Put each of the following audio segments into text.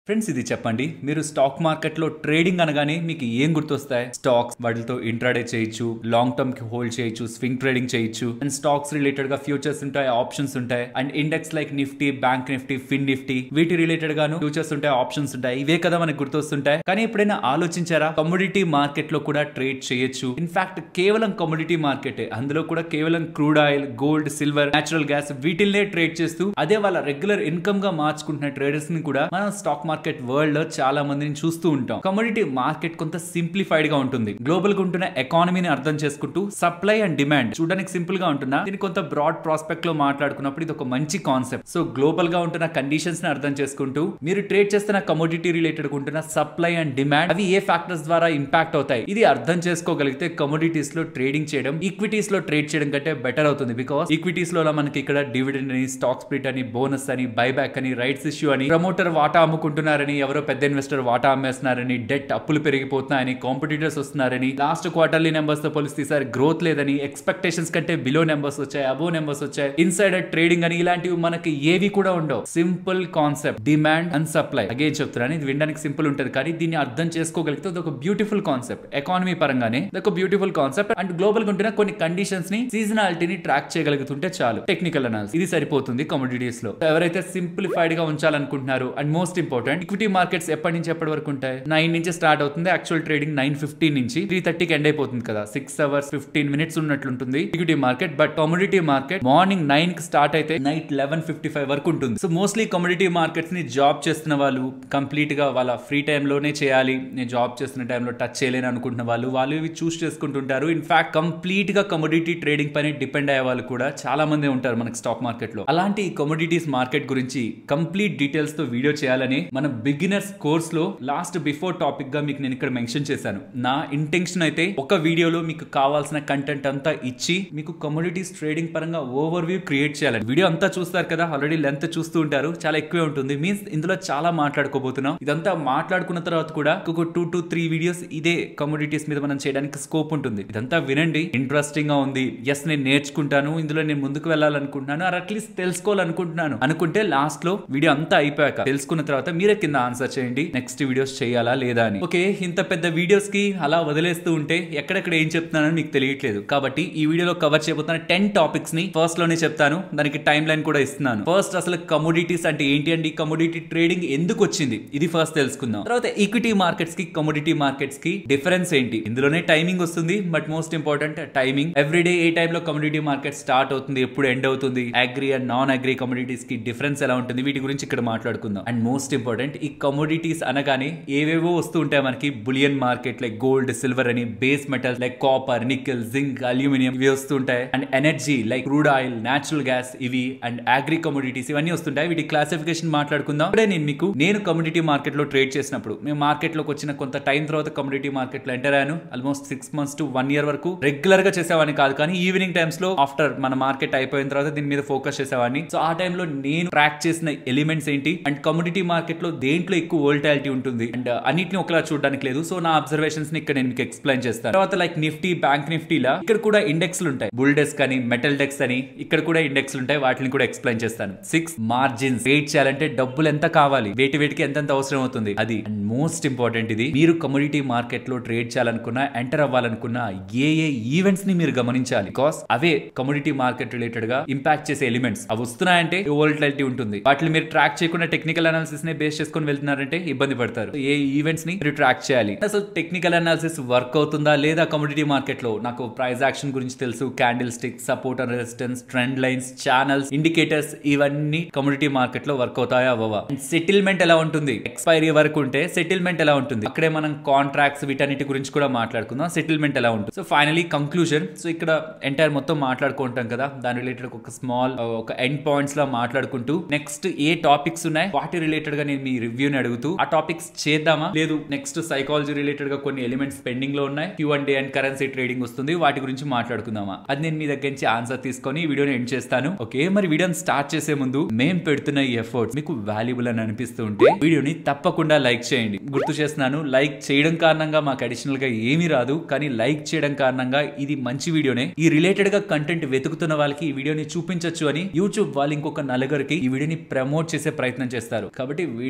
friends ఇది చెప్పండి మీరు స్టాక్ మార్కెట్ లో ట్రేడింగ్ అనగానే మీకు ఏం గుర్తొస్తాయి స్టాక్స్ వాటితో ఇంట్రాడే చేయొచ్చు లాంగ్ టర్మ్ కి హోల్డ్ చేయొచ్చు స్వింగ్ ట్రేడింగ్ చేయొచ్చు అండ్ స్టాక్స్ రిలేటెడ్ గా ఫ్యూచర్స్ ఉంటాయి ఆప్షన్స్ ఉంటాయి and index like Nifty bank Nifty fin Nifty వీటి రిలేటెడ్ గాను ఫ్యూచర్స్ ఉంటాయి ఆప్షన్స్ ఉంటాయి ఇవే కదా మనకు గుర్తొస్తుంటాయి కానీ ఎప్పుడైనా ఆలోచించారా కమోడిటీ మార్కెట్ లో కూడా ట్రేడ్ చేయొచ్చు ఇన్ఫాక్ట్ కేవలం కమోడిటీ మార్కెట్ అందులో కూడా కేవలం crude oil gold silver natural gas వీటిల్నే ట్రేడ్ చేస్తూ అదే వాళ్ళ రెగ్యులర్ ఇన్కమ్ గా మార్చుకుంటున్న ట్రేడర్స్ ని కూడా మనం స్టాక్ మార్కెట్ వరల్డ్ లో చాలా మందిని చూస్తూ ఉంటాం కమోడిటీ మార్కెట్ కొంత సింప్లిఫైడ్ గా ఉంటుంది గ్లోబల్ గా ఉంటున్న ఎకానమీని అర్థం చేసుకుంటూ సప్లై అండ్ డిమాండ్ చూడడానికి సింపుల్ గా ఉంటున్నా దీని కొంత బ్రాడ్ ప్రాస్పెక్ట్ లో మాట్లాడుకున్నప్పుడు ఇది ఒక మంచి కాన్సెప్ట్ సో గ్లోబల్ గా ఉంటున్న కండిషన్స్ ని అర్థం చేసుకుంటూ మీరు ట్రేడ్ చేస్తున్న కమోడిటీ రిలేటెడ్ ఉంటున్న సప్లై అండ్ డిమాండ్ అవి ఏ ఫ్యాక్టర్స్ ద్వారా ఇంపాక్ట్ అవుతాయి ఇది అర్థం చేసుకోగలిగితే కమోడిటీస్ లో ట్రేడింగ్ చేయడం ఈక్విటీస్ లో ట్రేడ్ చేయడం కంటే బెటర్ అవుతుంది బికాస్ ఈక్విటీస్ లో మనకి ఇక్కడ డివిడెండ్ అని స్టాక్ స్ప్లిట్ అని బోనస్ అని బైబ్యాక్ అని రైట్స్ ఇష్యూ అని ప్రమోటర్ వాటా అమ్ముకుంటున్నారని ఎవరో పెద్ద ఇన్వెస్టర్ వాటా అమ్మేస్తున్నారని డెట్ అప్పులు పెరిగిపోతున్నాయని కాంపిటీటర్స్ వస్తున్నారని లాస్ట్ క్వార్టర్లీ నెంబర్స్ తో పోలిస్తే ఈసారి గ్రోత్ లేదని ఎక్స్పెక్టేషన్స్ కంటే బిలో నెంబర్స్ వచ్చాయి అబో నెంబర్స్ వచ్చాయి ఇన్సైడర్ ట్రేడింగ్ అని ఇలాంటివి మనకి ఏవి కూడా ఉండవు simple concept demand and supply again చెప్తున్నాను ఇది వినడానికి సింపుల్ ఉంటుంది కానీ దీన్ని అర్థం చేసుకోగలిగితే ఇది ఒక బ్యూటిఫుల్ కాన్సెప్ట్ ఎకానమీ పరంగానే ఇది ఒక బ్యూటిఫుల్ కాన్సెప్ట్ అండ్ గ్లోబల్ గా ఉంటున్న కొన్ని కండిషన్స్ ని సీజనాలిటీని ట్రాక్ చేయగలుగుతుంటే చాలు టెక్నికల్ అనాలిసిస్ ఇది సరిపోతుంది కమోడిటీస్ లో ఎవరైతే సింప్లిఫైడ్ గా ఉంచాలనుకుంటున్నారు and most important equity markets ఎప్పటి నుంచి ఎప్పటి వరకు ఉంటాయి నైన్ నుంచి స్టార్ట్ అవుతుంది యాక్చువల్ ట్రేడింగ్ నైన్ ఫిఫ్టీన్ నుంచి త్రీ థర్టీకి ఎండ్ అయిపోతుంది కదా సిక్స్ అవర్స్ ఫిఫ్టీన్ మినిట్స్ ఉన్నట్లుంటుంది equity market but commodity market morning nine కి స్టార్ట్ అయితే నైట్ లెవెన్ ఫిఫ్టీ ఫైవ్ వరకు ఉంటుంది సో మోస్ట్లీ కమోడిటీ మార్కెట్స్ ని జాబ్ చేస్తున్న వాళ్ళు కంప్లీట్ గా వాళ్ళ ఫ్రీ టైం లోనే చేయాలి నేను జాబ్ చేస్తున్న టైంలో టచ్ చేయలేను అనుకుంటున్న వాళ్ళు వాళ్ళు ఇవి చూస్ చేసుకుంటుంటారు ఇన్ఫాక్ట్ కంప్లీట్ గా కమోడిటీ ట్రేడింగ్ పైన డిపెండ్ అయ్యే వాళ్ళు కూడా చాలా మంది ఉంటారు మనకి స్టాక్ మార్కెట్ లో అలాంటి కమోడిటీస్ మార్కెట్ గురించి కంప్లీట్ డీటెయిల్స్ తో వీడియో చేయాలని మన బిగినర్స్ కోర్స్ లో లాస్ట్ బిఫోర్ టాపిక్ గా మీకు నేను ఇక్కడ మెన్షన్ చేశాను నా ఇంటెన్షన్ అయితే ఒక వీడియోలో మీకు కావాల్సిన కంటెంట్ అంతా ఇచ్చి మీకు కమోడిటీస్ ట్రేడింగ్ పరంగా ఓవర్ వ్యూ క్రియేట్ చేయాలని వీడియో అంతా చూస్తారు కదా ఆల్రెడీ లెంత్ చూస్తూ ఉంటారు చాలా ఎక్కువే ఉంటుంది మీన్స్ ఇందులో చాలా మాట్లాడుకోబోతున్నాం ఇదంతా మాట్లాడుకున్న తర్వాత కూడా ఒక టూ టు త్రీ వీడియోస్ ఇదే కమోడిటీస్ మీద మనం చేయడానికి స్కోప్ ఉంటుంది ఇదంతా వినండి ఇంట్రెస్టింగ్ గా ఉంది ఎస్ నేను నేర్చుకుంటాను ఇందులో నేను ముందుకు వెళ్ళాలనుకుంటున్నాను ఆర్ అట్లీస్ట్ తెలుసుకోవాలనుకుంటున్నాను అనుకుంటే లాస్ట్ లో వీడియో అంతా అయిపోయాక తెలుసుకున్న తర్వాత మీరే కింద ఆన్సర్ చేయండి నెక్స్ట్ వీడియోస్ చేయాలా లేదా అని ఓకే ఇంత పెద్ద వీడియోస్ కి అలా వదిలేస్తూ ఉంటే ఎక్కడెక్కడ ఏం చెప్తున్నానని మీకు తెలియట్లేదు కాబట్టి ఈ వీడియోలో కవర్ చేయబోతున్న టెన్ టాపిక్స్ ని ఫస్ట్ లోనే చెప్తాను దానికి టైం లైన్ కూడా ఇస్తున్నాను ఫస్ట్ అసలు కమోడిటీస్ అంటే ఏంటి అండి కమోడిటీ ట్రేడింగ్ ఎందుకు వచ్చింది ఇది ఫస్ట్ తెలుసుకుందాం తర్వాత ఈక్విటీ మార్కెట్స్ కి కమోడిటీ మార్కెట్స్ కి డిఫరెన్స్ ఏంటి ఇందులోనే టైమింగ్ వస్తుంది but most important timing everyday ఏ టైంలో కమోడిటీ మార్కెట్ స్టార్ట్ అవుతుంది ఎప్పుడు ఎండ్ అవుతుంది agri and non agri commodities కి డిఫరెన్స్ ఎలా ఉంటుంది వీటి గురించి ఇక్కడ మాట్లాడుకుందాం అండ్ మోస్ట్ ఇంపార్టెంట్ ఈ కమోడిటీస్ అనగానే ఏవేవో వస్తూ ఉంటాయి మనకి bullion market like gold silver అని base metal like copper nickel zinc aluminium ఇవి వస్తుంటాయి and energy like crude oil natural gas ఇవి అండ్ అగ్రి కమోడిటీస్ ఇవన్నీ వస్తుంటాయి వీటి క్లాసిఫికేషన్ మాట్లాడుకుందాం ఇప్పుడే నేను మీకు నేను కమోడిటీ మార్కెట్ లో ట్రేడ్ చేసినప్పుడు మేము మార్కెట్ లోకి వచ్చిన కొంత టైం తర్వాత కమోడిటీ మార్కెట్ లో ఎంటర్ అయ్యాను almost six months to one year వరకు రెగ్యులర్ గా చేసేవాడిని కాదు కానీ ఈవినింగ్ టైమ్స్ లో ఆఫ్టర్ మన మార్కెట్ అయిపోయిన తర్వాత దీని మీద ఫోకస్ చేసేవాడిని సో ఆ టైంలో నేను ట్రాక్ చేసిన ఎలిమెంట్స్ ఏంటి అండ్ కమోడిటీ మార్కెట్ లో దేంట్లో ఎక్కువ వోల్టాలిటీ ఉంటుంది అండ్ అన్నిటిని ఒకలా చూడడానికి లేదు సో నా అబ్జర్వేషన్స్ ని ఇక్కడ నేను మీకు ఎక్స్ప్లెయిన్ చేస్తాను తర్వాత లైక్ నిఫ్టీ బ్యాంక్ నిఫ్టీలా ఇక్కడ కూడా ఇండెక్స్లు ఉంటాయి బుల్ డెస్క్ అని మెటల్ డెస్క్ అని ఇక్కడ కూడా ఇండెక్స్లు ఉంటాయి వాటిని కూడా ఎక్స్ప్లెయిన్ చేస్తాను సిక్స్ మార్జిన్స్ వెయిట్ చేయాలంటే డబ్బులు ఎంత కావాలి వేటి వేటికి ఎంతెంత అవసరం అవుతుంది అది అండ్ మోస్ట్ ఇంపార్టెంట్ ఇది మీరు కమోడిటీ మార్కెట్ లో ట్రేడ్ చేయాలనుకున్నా ఎంటర్ అవ్వాలనుకున్నా ఏ ఏ ఈవెంట్స్ ని మీరు గమనించాలి బికాస్ అవే కమోడిటీ మార్కెట్ రిలేటెడ్ గా ఇంపాక్ట్ చేసే ఎలిమెంట్స్ అవి వస్తున్నాయంటే వోల్టాలిటీ ఉంటుంది వాటిని మీరు ట్రాక్ చేయకుండా టెక్నికల్ అనాలిసిస్ ని బేస్ చేసుకొని వెళ్తున్నారంటే ఇబ్బంది పడతారు ఏ ఈవెంట్స్ ని మీరు ట్రాక్ చేయాలి అసలు టెక్నికల్ అనాలిసిస్ వర్క్ అవుతుందా లేదా కమోడిటీ మార్కెట్ లో నాకు ప్రైస్ యాక్షన్ గురించి తెలుసు candlestick support and resistance trend lines channels indicators ఇవన్నీ కమోడిటీ మార్కెట్ లో వర్క్ అవుతాయా అవ్వవా సెటిల్మెంట్ ఎలా ఉంటుంది ఎక్స్పైరీ వరకు ఉంటే సెటిల్మెంట్ ఎలా ఉంటుంది అక్కడే మనం కాంట్రాక్ట్స్ వీటన్నిటి గురించి కూడా మాట్లాడుకుందాం సెటిల్మెంట్ ఎలా ఉంటుంది సో ఫైనలీ కంక్లూజన్ సో ఇక్కడ ఎంటైర్ మొత్తం మాట్లాడుకుంటాం కదా దాని రిలేటెడ్ ఒక స్మాల్ ఒక ఎండ్ పాయింట్స్ లో మాట్లాడుకుంటూ నెక్స్ట్ ఏ టాపిక్స్ ఉన్నాయి వాటి రిలేటెడ్ గా నేను మీ రివ్యూని అడుగుతూ ఆ టాపిక్స్ చేద్దామా లేదు నెక్స్ట్ సైకాలజీ రిలేటెడ్ గా కొన్ని ఎలిమెంట్స్ పెండింగ్ లో ఉన్నాయి క్యూ అండ్ డే అండ్ కరెన్సీ ట్రేడింగ్ వస్తుంది వాటి గురించి మాట్లాడుకుందామా అది నేను మీ దగ్గర నుంచి ఆన్సర్ తీసుకొని వీడియోని ఎండ్ చేస్తాను ఓకే మరి వీడియోని స్టార్ట్ చేసే ముందు మేము పెడుతున్న ఈ ఎఫర్ట్స్ మీకు వాల్యుబుల్ అని అనిపిస్తూ ఉంటే వీడియోని తప్పకుండా లైక్ చేయండి గుర్తు చేస్తున్నాను లైక్ చేయడం కారణంగా మాకు అడిషనల్ గా ఏమీ రాదు కానీ లైక్ చేయడం కారణంగా ఇది మంచి వీడియోనే ఈ రిలేటెడ్ గా కంటెంట్ వెతుకుతున్న వాళ్ళకి ఈ వీడియోని చూపించొచ్చు అని యూట్యూబ్ వాళ్ళు ఇంకొక నలుగురికి ఈ వీడియోని ప్రమోట్ చేసే ప్రయత్నం చేస్తారు కాబట్టి వీడియో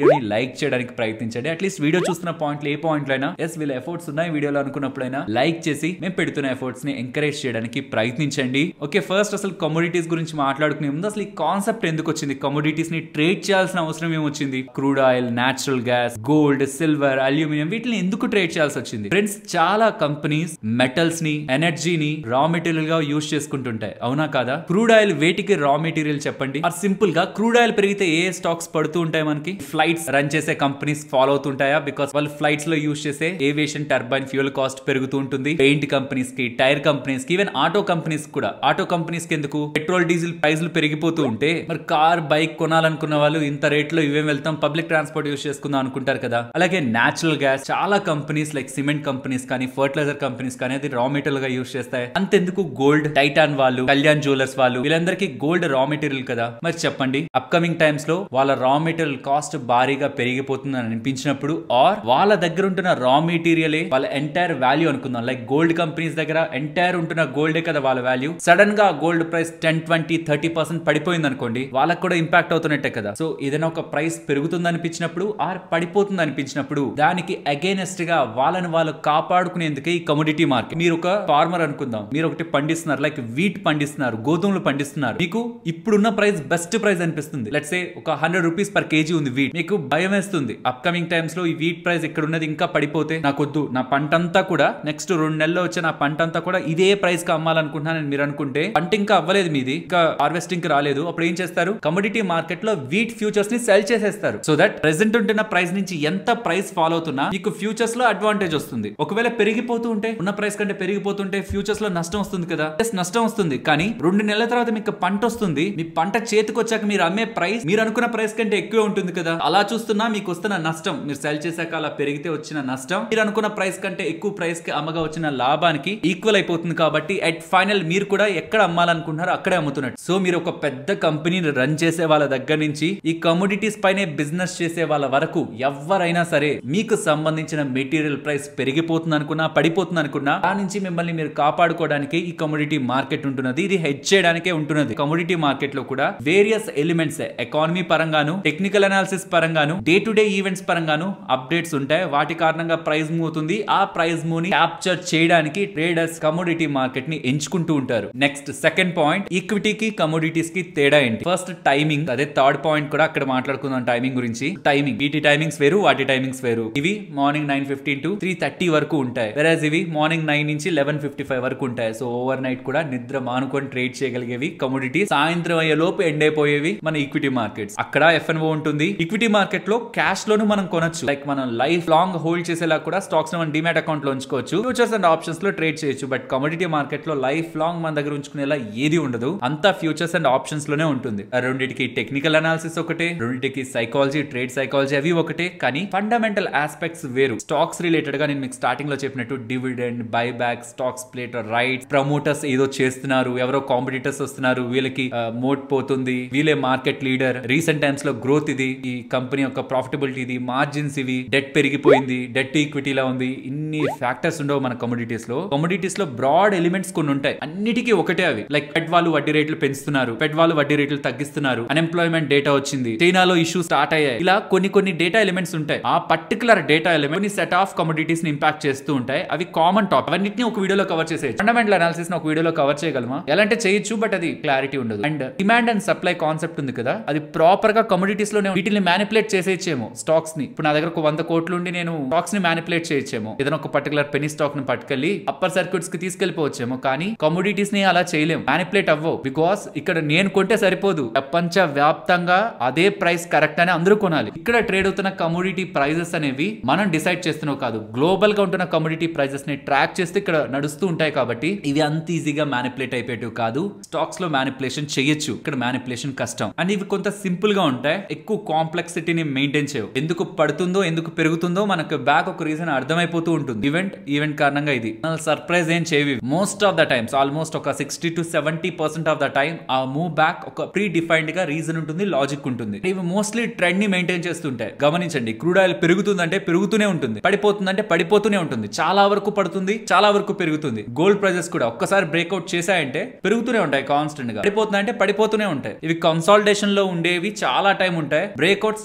వీడియోని లైక్ చేయడానికి ప్రయత్నించండి అట్లీస్ట్ వీడియో చూస్తున్న పాయింట్లు ఏ పాయింట్లు అయినా ఎస్ వీళ్ళ ఎఫర్ట్స్ ఉన్నాయి వీడియోలో అనుకున్నప్పుడైనా లైక్ చేసి మేము పెడుతున్న ఎఫర్ట్స్ ని ఎంకరేజ్ చేయడానికి ప్రయత్నించండి ఓకే ఫస్ట్ అసలు కమోడిటీస్ గురించి మాట్లాడుకునే ముందు అసలు ఈ కాన్సెప్ట్ ఎందుకు వచ్చింది కమోడిటీస్ ని ట్రేడ్ చేయాల్సిన అవసరం ఏమొచ్చింది crude oil natural gas gold silver aluminium వీటిని ఎందుకు ట్రేడ్ చేయాల్సి వచ్చింది ఫ్రెండ్స్ చాలా కంపెనీస్ మెటల్స్ ని ఎనర్జీని రా మెటీరియల్ గా యూజ్ చేసుకుంటుంటాయి అవునా కాదా క్రూడ్ ఆయిల్ వేటికి రా మెటీరియల్ చెప్పండి ఆర్ సింపుల్ గా క్రూడ్ ఆయిల్ పెరిగితే ఏ స్టాక్స్ పడుతూ ఉంటాయి మనకి ఫ్లైట్స్ రన్ చేసే కంపెనీస్ ఫాలో అవుతుంటాయా బికాస్ వాళ్ళు ఫ్లైట్స్ లో యూజ్ చేసే ఏవియేషన్ టర్బైన్ ఫ్యూల్ కాస్ట్ పెరుగుతూ ఉంటుంది పెయింట్ కంపెనీస్ కి టైర్ కంపెనీస్ కి ఈవెన్ ఆటో కంపెనీస్ కూడా ఆటో కంపెనీస్ కి ఎందుకు పెట్రోల్ డీజిల్ ప్రైస్లు పెరిగిపోతూ ఉంటే మరి కార్ బైక్ కొనాలనుకున్న వాళ్ళు ఇంత రేట్ లో ఇవేం వెళ్తాం పబ్లిక్ ట్రాన్స్పోర్ట్ యూజ్ చేసుకుందాం అనుకుంటారు కదా అలాగే నేచురల్ గ్యాస్ చాలా కంపెనీస్ లైక్ సిమెంట్ కంపెనీస్ కానీ ఫర్టిలైజర్ కంపెనీస్ కానీ అది రా మెటీరియల్ గా యూజ్ చేస్తాయి అంతెందుకు గోల్డ్ టైటాన్ వాళ్ళు కళ్యాణ్ జ్యువెలర్స్ వాళ్ళు వీళ్ళందరికీ గోల్డ్ రా మెటీరియల్ కదా మరి చెప్పండి అప్కమింగ్ టైమ్స్ లో వాళ్ళ రా మెటీరియల్ కాస్ట్ భారీగా పెరిగిపోతుంది అని అనిపించినప్పుడు ఆర్ వాళ్ళ దగ్గర ఉంటున్న రా మెటీరియలే వాళ్ళ ఎంటైర్ వాల్యూ అనుకుందాం లైక్ గోల్డ్ కంపెనీస్ దగ్గర ఎంటైర్ ఉంటున్న గోల్డే కదా వాళ్ళ వాల్యూ సడన్ గా gold price ten twenty thirty percent పడిపోయింది అనుకోండి వాళ్ళకి కూడా ఇంపాక్ట్ అవుతున్నట్టే కదా సో ఏదైనా ఒక ప్రైస్ పెరుగుతుంది అనిపించినప్పుడు ఆర్ పడిపోతుంది అనిపించినప్పుడు దానికి అగేనెస్ట్ గా వాళ్ళని వాళ్ళు కాపాడుకునేందుకే ఈ కమోడిటీ మార్కెట్ మీరు ఒక ఫార్మర్ అనుకుందాం మీరు ఒకటి పండిస్తున్నారు లైక్ వీట్ పండిస్తున్నారు గోధుమలు పండిస్తున్నారు మీకు ఇప్పుడున్న ప్రైస్ బెస్ట్ ప్రైస్ అనిపిస్తుంది లెట్స్ ఏ ఒక హండ్రెడ్ రూపీస్ పర్ కేజీ ఉంది వీట్ మీకు భయం వేస్తుంది అప్కమింగ్ టైమ్స్ లో ఈ వీట్ ప్రైస్ ఇక్కడ ఉన్నది ఇంకా పడిపోతే నాకొద్దు నా పంట అంతా కూడా నెక్స్ట్ రెండు నెలల్లో వచ్చే నా పంట అంతా కూడా ఇదే ప్రైస్ కి అమ్మాలనుకుంటున్నానని మీరు అనుకుంటే పంట ఇంకా అవ్వలేదు మీది ఇంకా హార్వెస్టింగ్ కి రాలేదు అప్పుడు ఏం చేస్తారు కమోడిటీ మార్కెట్ లో వీట్ ఫ్యూచర్స్ ని సెల్ చేసేస్తారు సో దట్ ప్రెసెంట్ ఉంటున్న ప్రైస్ నుంచి ఎంత ప్రైస్ ఫాలో అవుతున్నా మీకు ఫ్యూచర్స్ లో అడ్వాంటేజ్ వస్తుంది ఒకవేళ పెరిగిపోతూ ఉంటే ఉన్న ప్రైస్ కంటే పెరిగిపోతుంటే ఫ్యూచర్స్ లో నష్టం వస్తుంది కదా ఎస్ నష్టం వస్తుంది కానీ రెండు నెలల తర్వాత మీకు పంట వస్తుంది మీ పంట చేతికి వచ్చాక మీరు అమ్మే ప్రైస్ మీరు అనుకున్న ప్రైస్ కంటే ఎక్కువ ఉంటుంది కదా అలా చూస్తున్నా మీకు వస్తున్న నష్టం మీరు సెల్ చేశాక అలా పెరిగితే వచ్చిన నష్టం మీరు అనుకున్న ప్రైస్ కంటే ఎక్కువ ప్రైస్ కి అమ్మగా వచ్చిన లాభానికి ఈక్వల్ అయిపోతుంది కాబట్టి అట్ ఫైనల్ మీరు కూడా ఎక్కడ అమ్మాలనుకుంటున్నారో అక్కడే అమ్ముతున్నట్టు సో మీరు ఒక పెద్ద కంపెనీని రన్ చేసే వాళ్ళ దగ్గర నుంచి ఈ కమోడిటీస్ పైనే బిజినెస్ చేసే వాళ్ళ వరకు ఎవరైనా సరే మీకు సంబంధించిన మెటీరియల్ ప్రైస్ పెరిగిపోతుంది అనుకున్నా పడిపోతుంది అనుకున్నా దాని నుంచి మిమ్మల్ని మీరు కాపాడుకోవడానికి ఈ కమోడిటీ మార్కెట్ ఉంటున్నది ఇది హెడ్ చేయడానికే ఉంటున్నది కమోడిటీ మార్కెట్ లో కూడా వేరియస్ ఎలిమెంట్స్ ఎకానమీ పరంగాను టెక్నికల్ అనాలిసిస్ పరంగాను డే టు డే ఈవెంట్స్ పరంగాను అప్డేట్స్ ఉంటాయి వాటి కారణంగా ప్రైస్ మూవ్ అవుతుంది ఆ ప్రైస్ మూవ్ ని క్యాప్చర్ చేయడానికి ట్రేడర్స్ కమోడిటీ మార్కెట్ ని ఎంచుకుంటూ ఉంటారు నెక్స్ట్ సెకండ్ పాయింట్ ఈక్విటీకి కమోడిటీస్ కి తేడా ఏంటి ఫస్ట్ టైమింగ్ అదే థర్డ్ పాయింట్ కూడా అక్కడ మాట్లాడుకుందాం టైమింగ్ గురించి టైమింగ్ వీటి టైమింగ్స్ వేరు వాటి టైమింగ్స్ వేరు ఇవి morning nine fifteen to three thirty వరకు ఉంటాయి వెరాజ్ ఇవి మార్నింగ్ నైన్ నుంచి లెవెన్ ఫిఫ్టీ ఫైవ్ వరకు ఉంటాయి సో ఓవర్ నైట్ కూడా నిద్ర మానుకొని ట్రేడ్ చేయగలిగేవి కమోడిటీ సాయంత్రం అయ్యే లోపు ఎండ్ అయిపోయేవి మన ఈక్విటీ మార్కెట్స్ అక్కడ ఎఫ్ఎన్ఓ ఉంటుంది ఈక్విటీ మార్కెట్ లో క్యాష్ లోను మనం కొనొచ్చు లైక్ మనం లైఫ్ లాంగ్ హోల్డ్ చేసేలా కూడా స్టాక్స్ మనం డిమాట్ అకౌంట్ లో ఉంచుకోవచ్చు ఫ్యూచర్స్ అండ్ ఆప్షన్స్ లో ట్రేడ్ చేయొచ్చు బట్ కమోడిటీ మార్కెట్ లో లైఫ్ లాంగ్ మన దగ్గర ఉంచుకునేలా ఏది ఉండదు అంతా ఫ్యూచర్స్ అండ్ ఆప్షన్స్ లోనే ఉంటుంది ఆ రెండింటికి టెక్నికల్ అనాలిసిస్ ఒకటే రెండింటికి సైకాలజీ ట్రేడ్ సైకాలజీ అవి ఒకటే కానీ ఫండమెంటల్ ఆస్పెక్ట్స్ వేరు స్టాక్స్ రిలేటెడ్ గా నేను మీకు స్టార్టింగ్ లో చెప్పినట్టు dividend buy back stock split right promoters ఏదో చేస్తున్నారు ఎవరో కాంపిటీటర్స్ వస్తున్నారు వీళ్ళకి మోట్ పోతుంది వీళ్ళే మార్కెట్ లీడర్ రీసెంట్ టైమ్స్ లో గ్రోత్ ఇది ఈ కంపెనీ యొక్క ప్రాఫిటబిలిటీ ఇది మార్జిన్స్ ఇవి డెట్ పెరిగిపోయింది డెట్ ఈక్విటీలా ఉంది ఇన్ని ఫ్యాక్టర్స్ ఉండవు మన కమోడిటీస్ లో కమోడిటీస్ లో బ్రాడ్ ఎలిమెంట్స్ కొన్ని ఉంటాయి అన్నిటికీ ఒకటే అవి లైక్ పెట్ వాళ్ళు వడ్డీ రేట్లు పెంచుతున్నారు పెట్ వాళ్ళు వడ్డీ రేట్లు తగ్గిస్తున్నారు అన్ఎంప్లాయ్మెంట్ డేటా వచ్చింది చైనాలో ఇష్యూ స్టార్ట్ అయ్యాయి ఇలా కొన్ని కొన్ని డేటా ఎలిమెంట్స్ ఉంటాయి ఆ పర్టికులర్ డేటా ఎలిమెంట్ కొన్ని సెట్ ఆఫ్ కమోడిటీస్ ని ఇంపాక్ట్ చేస్తూ ఉంటాయి అవి కామన్ టాప్ అవన్నిటిని ఒక వీడియోలో కవర్ చేసేయచ్చు ఫండమెంటల్ అనాలిసిస్ ఒక వీడియోలో కవర్ చేయగలమా ఎలా అంటే చేయొచ్చు బట్ అది క్లారిటీ ఉండదు and demand and supply concept ఉంది కదా అది ప్రాపర్ గా కమోడిటీస్ లోనే వీటిని మ్యానిపులేట్ చేసేయచ్చేమో స్టాక్స్ ని ఇప్పుడు నా దగ్గర ఒక వంద కోట్లు ఉండి నేను స్టాక్స్ ని మ్యానిపులేట్ చేయొచ్చేమో ఏదైనా ఒక పర్టికులర్ పెనీ స్టాక్ ని పట్టుకెళ్ళి అప్పర్ సర్క్యూట్స్ కి తీసుకెళ్లిపోవచ్చేమో కానీ కమోడిటీస్ ని అలా చేయలేము మ్యానిపులేట్ అవ్వవు బికాస్ ఇక్కడ నేను కొంటే సరిపోదు ప్రపంచ వ్యాప్తంగా అదే ప్రైస్ కరెక్ట్ అని అందరూ కొనాలి ఇక్కడ ట్రేడ్ అవుతున్న కమోడిటీ ప్రైజెస్ అనేవి మనం డిసైడ్ చేస్తున్నావు కాదు గ్లోబల్ గా ఉంటున్న కమోడిటీ ప్రైజెస్ ని ట్రాక్ చేస్తే ఇక్కడ నడుస్తూ ఉంటాయి కాబట్టి ఇవి అంత ఈజీగా మ్యానిపులేట్ అయిపోయేటివి కాదు స్టాక్స్ లో మ్యానిపులేషన్ చేయొచ్చు ఇక్కడ మ్యానిపులేషన్ కష్టం అండ్ ఇవి కొంత సింపుల్ గా ఉంటాయి ఎక్కువ కాంప్లెక్సిటీని మెయింటైన్ చేయవు ఎందుకు పడుతుందో ఎందుకు పెరుగుతుందో మనకు బ్యాక్ ఒక రీజన్ అర్థమైపోతూ ఉంటుంది ఈవెంట్ ఈవెంట్ కారణంగా ఇది సర్ప్రైజ్ ఏం చేయవి most of the times almost ఒక sixty to seventy percent of the time ఆ మూవ్ బ్యాక్ ఒక ప్రీ డిఫైన్డ్ గా రీజన్ ఉంటుంది లాజిక్ ఉంటుంది ఇవి మోస్ట్లీ ట్రెండ్ ని మెయింటైన్ చేస్తుంటాయి గమనించండి క్రూడ్ ఆయిల్ పెరుగుతుందంటే పెరుగుతూనే ఉంటుంది పడిపోతుందంటే పడిపోతూనే ఉంటుంది చాలా వరకు పడుతుంది చాలా వరకు పెరుగుతుంది గోల్డ్ ప్రైజెస్ కూడా ఒక్కసారి బ్రేక్అవుట్ చేశాయంటే పెరుగుతూనే ఉంటాయి కాన్స్టెంట్ గా పడిపోతుందంటే పడిపోతూనే ఉంటాయి ఇవి కన్సాలిడేషన్ లో ఉండేవి చాలా టైం ఉంటాయి బ్రేక్అవుట్స్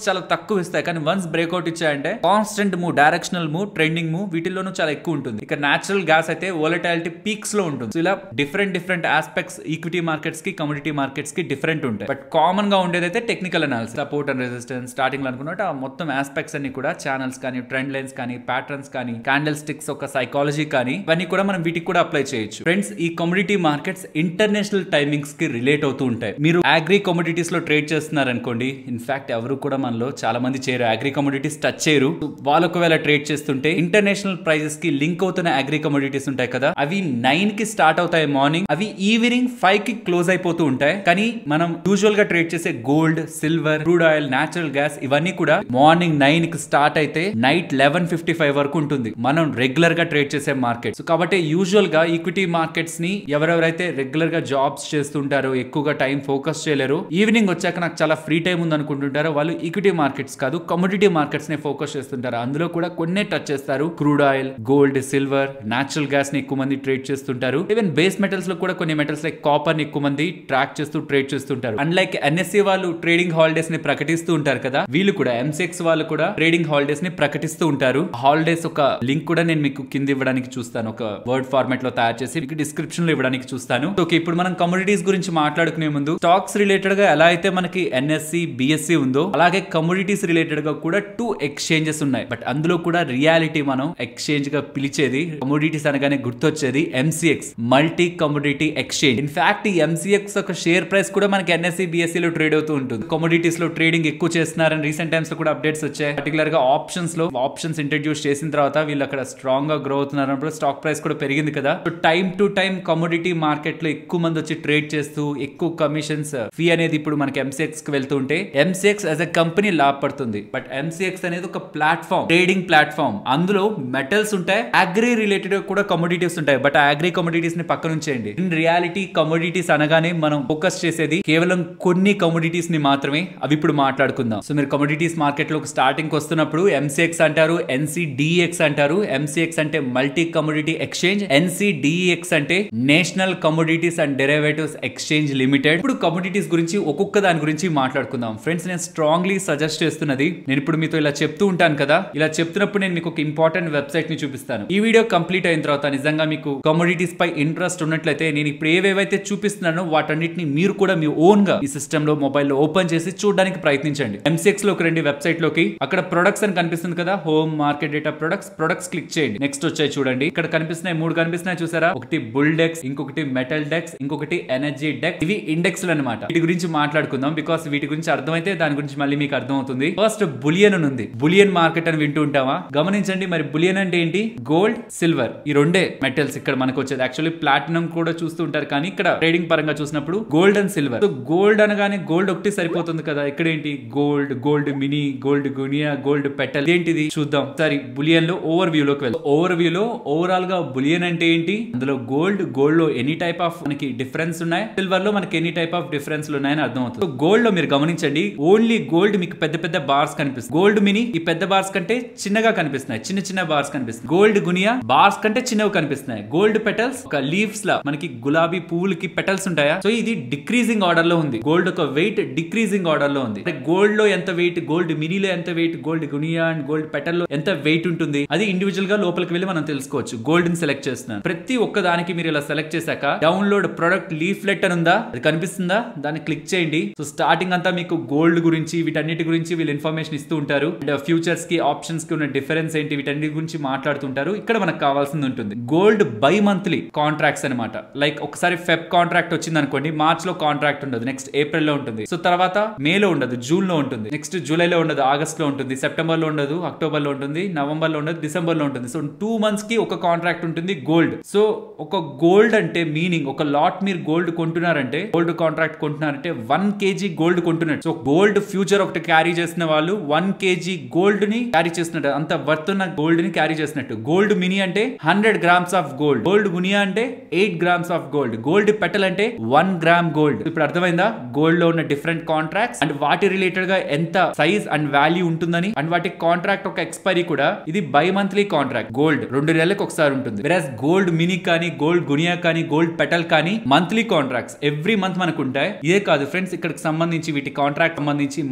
చాలా తక్కువ ఇస్తాయి కానీ వన్స్ బ్రేక్అవుట్ ఇచ్చాయంటే constant move directional move trending move వీటిల్లోనూ చాలా ఎక్కువ ఉంటుంది ఇక నేచురల్ గ్యాస్ అయితే వోలటాలిటీ పీక్స్ లో ఉంటుంది సో ఇలా different different aspects equity markets కి కమ్యూనిటీ మార్కెట్స్ కి డిఫరెంట్ ఉంటాయి బట్ కామన్ గా ఉండేదైతే technical analysis support and resistance starting లో అనుకున్నట్టు ఆ మొత్తం ఆస్పెక్ట్స్ అన్ని కూడా ఛానల్స్ కానీ ట్రెండ్ లైన్స్ కానీ ప్యాటర్న్స్ కానీ క్యాండిల్ స్టిక్స్ ఒక సైకాలజీ కానీ ఇవన్నీ కూడా మనం వీటికి కూడా అప్లై చేయొచ్చు ఫ్రెండ్స్ ఈ కమ్యూనిటీ మార్కెట్స్ ఇంటర్నేషనల్ టైమింగ్స్ కి రిలేట్ అవుతూ ఉంటాయి మీరు అగ్రి కమోడిటీస్ లో ట్రేడ్ చేస్తున్నారు అనుకోండి ఇన్ఫాక్ట్ ఎవరు కూడా మనలో చాలా మంది చేయరు అగ్రి కమోడిటీస్ టచ్ చేయరు వాళ్ళు ఒకవేళ ట్రేడ్ చేస్తుంటే ఇంటర్నేషనల్ ప్రైజెస్ కి లింక్ అవుతున్న అగ్రి కమోడిటీస్ ఉంటాయి కదా అవి నైన్ కి స్టార్ట్ అవుతాయి మార్నింగ్ అవి ఈవినింగ్ ఫైవ్ కి క్లోజ్ అయిపోతూ ఉంటాయి కానీ మనం యూజువల్ గా ట్రేడ్ చేసే gold silver crude oil natural gas ఇవన్నీ కూడా మార్నింగ్ నైన్ కి స్టార్ట్ అయితే నైట్ లెవెన్ ఫిఫ్టీ ఫైవ్ వరకు ఉంటుంది మనం రెగ్యులర్ గా ట్రేడ్ చేసే మార్కెట్ సో కాబట్టి యూజువల్ గా ఈక్విటీ మార్కెట్స్ ని ఎవరెవరైతే రెగ్యులర్ గా జాబ్స్ చేస్తుంటారో ఎక్కువగా టైం ఫోకస్ చేయలేరు ఈవినింగ్ వచ్చాక నాకు చాలా ఫ్రీ టైం ఉంది అనుకుంటుంటారో వాళ్ళు ఈక్విటీ మార్కెట్స్ కాదు కమోడిటీ మార్కెట్స్ ని ఫోకస్ చేస్తుంటారు అందులో కూడా కొన్ని టచ్ చేస్తారు crude oil gold silver natural gas ని ఎక్కువ మంది ట్రేడ్ చేస్తుంటారు ఈవెన్ బేస్ మెటల్స్ లో కూడా కొన్ని మెటల్స్ లైక్ కాపర్ ని ఎక్కువ మంది ట్రాక్ చేస్తూ ట్రేడ్ చేస్తుంటారు అండ్ లైక్ ఎన్ఎస్సి వాళ్ళు ట్రేడింగ్ హాలిడేస్ ని ప్రకటిస్తూ ఉంటారు కదా వీళ్ళు కూడా ఎంసెక్స్ వాళ్ళు కూడా ట్రేడింగ్ హాలిడేస్ ని ప్రకటిస్తూ ఉంటారు హాలిడేస్ ఒక లింక్ కూడా నేను మీకు కింద ఇవ్వడానికి చూస్తాను ఒక వర్డ్ ఫార్మాట్ లో తయారు చేసి మీకు డిస్క్రిప్షన్ లో ఇవ్వడానికి చూస్తాను ఓకే ఇప్పుడు మనం కమోడిటీస్ గురించి మాట్లాడుకునే ముందు స్టాక్స్ రిలేటెడ్ గా ఎలా అయితే మనకి ఎన్ఎస్సి బిఎస్సి ఉందో అలాగే కమోడిటీస్ రిలేటెడ్ గా కూడా టూ ఎక్స్చేంజెస్ ఉన్నాయి బట్ అందులో కూడా రియాలిటీ మనం ఎక్స్చేంజ్ గా పిలిచేది కమోడిటీస్ అనగానే గుర్తొచ్చేది MCX multi commodity exchange in fact ఈ ఎంసీఎక్స్ ఒక షేర్ ప్రైస్ కూడా మనకి ఎన్ఎస్సి బిఎస్సి లో ట్రేడ్ అవుతూ ఉంటుంది కమోడిటీస్ లో ట్రేడింగ్ ఎక్కువ చేస్తున్నారని రీసెంట్ టైమ్స్ లో కూడా అప్డేట్స్ వచ్చాయి పర్టికులర్ గా ఆప్షన్స్ లో ఆప్షన్స్ ఇంట్రడ్యూస్ చేసిన తర్వాత వీళ్ళు అక్కడ స్ట్రాంగ్ గా గ్రో అవుతున్నారు అన్నప్పుడు స్టాక్ ప్రైస్ కూడా పెరిగింది కదా so time to time commodity market లో ఎక్కువ మంది వచ్చి ట్రేడ్ చేస్తూ ఎక్కువ కమిషన్స్ ఫీ అనేది ఇప్పుడు మనకి ఎంసీఎక్స్ కి వెళ్తుంటే ఎంసీఎక్స్ యాజ్ ఎ కంపెనీ లాభపడుతుంది బట్ ఎంసీఎక్స్ అనేది ఒక ప్లాట్ఫామ్ ట్రేడింగ్ ప్లాట్ఫామ్ అందులో మెటల్స్ ఉంటాయి అగ్రి రిలేటెడ్ కూడా కమోడిటీస్ ఉంటాయి బట్ అగ్రి కమోడిటీస్ ని పక్కన ఉంచేయండి ఇన్ రియాలిటీ కమోడిటీస్ అనగానే మనం ఫోకస్ చేసేది కేవలం కొన్ని కమోడిటీస్ ని మాత్రమే అవి ఇప్పుడు మాట్లాడుకుందాం సో మీరు కమోడిటీస్ మార్కెట్ లో స్టార్టింగ్ వస్తున్నప్పుడు ఎంసీఎక్స్ అంటారు ఎన్సీడిఎక్స్ అంటారు ఎంసీఎక్స్ అంటే మల్టీ కమోడిటీ ఎక్స్చేంజ్ ఎన్సీడిఎక్స్ అంటే national commodities and derivatives exchange limited ఇప్పుడు కమోడిటీస్ గురించి ఒక్కొక్క దాని గురించి మాట్లాడుకుందాం ఫ్రెండ్స్ నేను స్ట్రాంగ్లీ సజెస్ట్ చేస్తున్నది నేను ఇప్పుడు మీతో ఇలా చెప్తూ ఉంటాను కదా ఇలా చెప్తున్నప్పుడు నేను మీకు ఒక ఇంపార్టెంట్ వెబ్సైట్ ని చూపిస్తాను ఈ వీడియో కంప్లీట్ అయిన తర్వాత నిజంగా మీకు కమోడిటీస్ పై ఇంట్రెస్ట్ ఉన్నట్లయితే నేను ఇప్పుడు ఏవేవైతే చూపిస్తున్నానో వాటన్నిటిని మీరు కూడా మీ ఓన్ గా ఈ సిస్టమ్ లో మొబైల్ లో ఓపెన్ చేసి చూడడానికి ప్రయత్నించండి ఎంసెక్స్ లోకి రండి వెబ్సైట్ లోకి అక్కడ ప్రొడక్ట్స్ అని కనిపిస్తుంది కదా home market data products products click చేయండి నెక్స్ట్ వచ్చాయి చూడండి ఇక్కడ కనిపిస్తున్నాయి మూడు కనిపిస్తున్నాయి చూసారా ఒకటి బుల్ డెక్స్ ఇంకొకటి మెటల్ డెక్స్ ఇంకొకటి ఎనర్జీ డెక్స్ ఇవి ఇండెక్స్ అనమాట వీటి గురించి మాట్లాడుకుందాం బికాస్ వీటి గురించి అర్థమైతే దాని గురించి మళ్ళీ మీకు అర్థం అవుతుంది ఫస్ట్ బులియన్ అని ఉంది బులియన్ మార్కెట్ అని వింటూ ఉంటావా గమనించండి మరి బులియన్ అంటే ఏంటి గోల్డ్ సిల్వర్ ఈ రెండే మెటల్స్ ఇక్కడ మనకు వచ్చేది యాక్చువల్లీ ప్లాటినం కూడా చూస్తూ ఉంటారు కానీ ఇక్కడ ట్రేడింగ్ పరంగా చూసినప్పుడు gold and silver so gold అనగానే గోల్డ్ ఒకటి సరిపోతుంది కదా ఇక్కడ ఏంటి gold gold mini gold guinea gold petal ఏంటిది చూద్దాం సరే బులియన్ లో ఓవర్ వ్యూ లోకి వెళ్దాం ఓవర్ వ్యూ లో ఓవరాల్ గా బులియన్ అంటే ఏంటి అందులో గోల్డ్ గోల్డ్ లో ఎనీ టైప్ ఆఫ్ మనకి డిఫరెన్స్ ఉన్నాయి సిల్వర్ లో మనకి ఎనీ టైప్ ఆఫ్ డిఫరెన్స్ ఉన్నాయని అర్థం అవుతుంది సో గోల్డ్ లో మీరు గమనించండి ఓన్లీ గోల్డ్ మీకు పెద్ద పెద్ద బార్స్ కనిపిస్తుంది గోల్డ్ మినీ ఈ పెద్ద బార్స్ కంటే చిన్నగా కనిపిస్తున్నాయి చిన్న చిన్న బార్స్ కనిపిస్తుంది గోల్డ్ గునియా బార్స్ కంటే చిన్నవి కనిపిస్తున్నాయి గోల్డ్ పెటల్స్ ఒక లీవ్స్ లా మనకి గులాబీ పువ్వులకి పెటల్స్ ఉంటాయా సో ఇది డిక్రీజింగ్ ఆర్డర్ లో ఉంది గోల్డ్ ఒక వెయిట్ డిక్రీజింగ్ ఆర్డర్ లో ఉంది గోల్డ్ లో ఎంత వెయిట్ గోల్డ్ మినీలో ఎంత weight gold guinea and gold petal లో ఎంత వెయిట్ ఉంటుంది అది ఇండివిజువల్ గా లోపలికి వెళ్ళి మనం తెలుసుకోవచ్చు గోల్డ్ ని సెలెక్ట్ చేస్తున్నాను ప్రతి ఒక్క దానికి మీరు ఇలా సెలెక్ట్ చేశాక డౌన్లోడ్ ప్రొడక్ట్ లీఫ్లెట్ అని ఉందా అది కనిపిస్తుందా దాన్ని క్లిక్ చేయండి సో స్టార్టింగ్ అంతా మీకు గోల్డ్ గురించి వీటన్నిటి గురించి వీళ్ళు ఇన్ఫర్మేషన్ ఇస్తూ ఉంటారు అండ్ ఫ్యూచర్స్ కి ఆప్షన్స్ కి ఉన్న డిఫరెన్స్ ఏంటి వీటన్నిటి గురించి మాట్లాడుతుంటారు ఇక్కడ మనకు కావాల్సింది ఉంటుంది గోల్డ్ బై మంత్లీ కాంట్రాక్ట్స్ అనమాట లైక్ ఒకసారి ఫెబ్ కాంట్రాక్ట్ వచ్చింది అనుకోండి మార్చ్ లో కాంట్రాక్ట్ ఉండదు నెక్స్ట్ ఏప్రిల్ లో ఉంటుంది సో తర్వాత మేలో ఉండదు జూన్ లో ఉంటుంది నెక్స్ట్ జూలై లో ఉండదు ఆగస్ట్ లో ఉంటుంది సెప్టెంబర్ లో ఉండదు అక్టోబర్ లో ఉంటుంది నవంబర్ లో ఉండదు డిసెంబర్ లో ఉంటుంది సో టూ మంత్స్ కి ఒక కాంట్రాక్ట్ ఉంటుంది గోల్డ్ సో ఒక గోల్డ్ అంటే మీనింగ్ ఒక లాట్ మీరు గోల్డ్ కొంటున్నారంటే గోల్డ్ కాంట్రాక్ట్ కొంటున్నారంటే వన్ కేజీ గోల్డ్ కొంటున్నట్టు సో గోల్డ్ ఫ్యూచర్ ఒకటి క్యారీ చేసిన వాళ్ళు వన్ కేజీ గోల్డ్ ని క్యారీ చేసినట్టు అంత వర్త్ ఉన్న గోల్డ్ ని క్యారీ చేసినట్టు గోల్డ్ మినీ అంటే hundred grams of gold gold guinea అంటే eight grams of gold gold petal అంటే వన్ గ్రామ్ గోల్డ్ ఇప్పుడు అర్థమైందా గోల్డ్ లో ఉన్న డిఫరెంట్ కాంట్రాక్ట్స్ అండ్ వాటి రిలేటెడ్ గా ఎంత సైజ్ అండ్ వాల్యూ ఉంటుందని అండ్ వాటి కాంట్రాక్ట్ ఒక ఎక్స్పైరీ కూడా ఇది బై మంత్లీ కాంట్రాక్ట్ గోల్డ్ రెండు నెలలకు ఒకసారి ఉంటుంది వెరాస్ గోల్డ్ మినీ కానీ గోల్డ్ గునియా కానీ గోల్డ్ పెటల్ కానీ మంత్లీ కాంట్రాక్ట్స్ ఎవ్రీ మంత్ మనకు ఉంటాయి ఇదే కాదు ఫ్రెండ్స్ ఇక్కడికి సంబంధించి వీటి కాంట్రాక్ట్ సంబంధించి మొత్తం